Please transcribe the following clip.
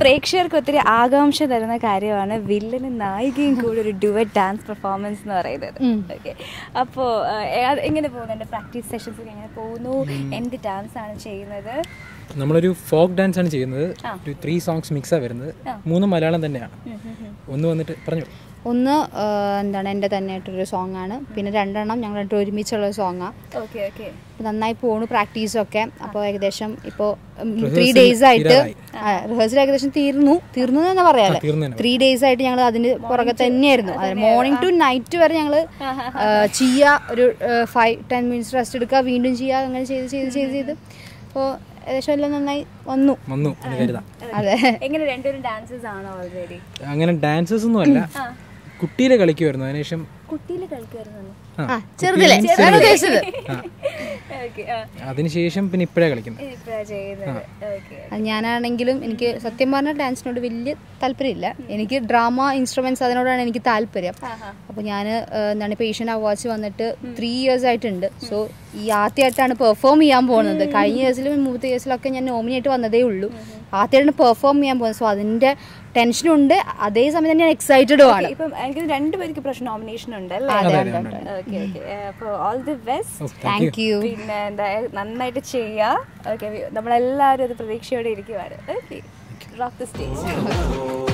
പ്രേക്ഷകർക്ക് ഒത്തിരി ആകാംക്ഷ തരുന്ന കാര്യമാണ് വില്ലനും നായികയും കൂടെ ഒരു ഡുവറ്റ് ഡാൻസ് പെർഫോമൻസ് എന്ന് പറയുന്നത് ഓക്കെ അപ്പോൾ എങ്ങനെ പോകുന്നു എൻ്റെ പ്രാക്ടീസ് സെഷൻസ് എങ്ങനെ പോകുന്നു എന്ത് ഡാൻസ് ആണ് ചെയ്യുന്നത് നമ്മളൊരു ഫോക്ക് ഡാൻസ് ആണ് ചെയ്യുന്നത് ഒരു ത്രീ സോങ്സ് മിക്സാണ് വരുന്നത് മൂന്നും മലയാളം തന്നെയാണ് ഒന്ന് വന്നിട്ട് പറഞ്ഞു ഒന്ന് ആ, എന്താണ് എൻ്റെ തന്നെയായിട്ടൊരു സോങ് ആണ് പിന്നെ രണ്ടെണ്ണം ഞങ്ങൾ രണ്ടും ഒരുമിച്ചുള്ള സോങ്ങാണ് ഓക്കെ ഓക്കെ നന്നായി പോണു പ്രാക്ടീസൊക്കെ അപ്പോൾ ഏകദേശം ഇപ്പോൾ ത്രീ Rehearsal ഡേയ്സ് ആയിട്ട് തീരാറായി. റിഹേഴ്സൽ ഏകദേശം തീർന്നു തീർന്നു എന്ന് പറയാല്ലേ ആ, തീർന്നു തന്നെ ത്രീ ഡേയ്സ് ആയിട്ട് ഞങ്ങൾ അതിന് പുറകെ തന്നെയായിരുന്നു മോർണിംഗ് ടു നൈറ്റ് വരെ ഞങ്ങൾ ചെയ്യുക ഒരു ഫൈവ് ടെൻ മിനിറ്റ്സ് റെസ്റ്റ് എടുക്കുക വീണ്ടും ചെയ്യുക അങ്ങനെ ചെയ്ത് ചെയ്ത് ചെയ്ത് ചെയ്ത് അപ്പോൾ ഏകദേശം എല്ലാം നന്നായി വന്നു വന്നു എന്ന് കരുതാം അതെ എങ്ങനെ രണ്ടുപേരും ഡാൻസേഴ്സ് ആണോ ഓൾറെഡി അങ്ങനെ ഡാൻസസ് ഒന്നും അല്ല കുട്ടിയിലെ കളിക്കുമായിരുന്നു അതിനുശേഷം കുട്ടിയിൽ കളിക്കുമായിരുന്നു ആ, ആ ചെറുതിലെ ഞാൻ ഉദ്ദേശിച്ചത് ഓക്കെ അതിനുശേഷം പിന്നെ ഇപ്പോഴേ കളിക്കുന്നത് ഇപ്പോഴാണ് ചെയ്യുന്നത് ഓക്കെ അത് ഞാനാണെങ്കിലും എനിക്ക് സത്യം പറഞ്ഞാൽ ഡാൻസിനോട് വലിയ താല്പര്യമില്ല എനിക്ക് ഡ്രാമ ഇൻസ്ട്രുമെന്റ്സ് അതിനോടാണ് എനിക്ക് താല്പര്യം അപ്പോൾ ഞാൻ എന്താണ് പേഷ്യൻ അവാർഡ്സ് വന്നിട്ട് ത്രീ ഇയേഴ്സ് ആയിട്ടുണ്ട് സോ ഈ ആദ്യമായിട്ടാണ് പെർഫോം ചെയ്യാൻ പോകുന്നത് കഴിഞ്ഞ ഇയേഴ്സിലും മുമ്പത്തെ ഇയേഴ്സിലൊക്കെ ഞാൻ നോമിനേറ്റ് വന്നതേ ഉള്ളൂ ആദ്യമായിട്ടാണ് പെർഫോം ചെയ്യാൻ പോകുന്നത് സോ അതിൻ്റെ ടെൻഷനുണ്ട് അതേ സമയം തന്നെ ഞാൻ എക്സൈറ്റഡും ആണ് ഇപ്പം എനിക്ക് രണ്ടുപേർക്ക് പ്രശ്നം നോമിനേഷൻ ഉണ്ട് അല്ലേ ഓക്കെ ഓക്കെ അപ്പോൾ all the best thank you പിന്നെ എന്താ നന്നായിട്ട് ചെയ്യുക ഓക്കെ നമ്മളെല്ലാവരും അത് പ്രതീക്ഷയോടെ ഇരിക്കുവാണ് ഓക്കെ റോക്ക് ദ സ്റ്റേജ്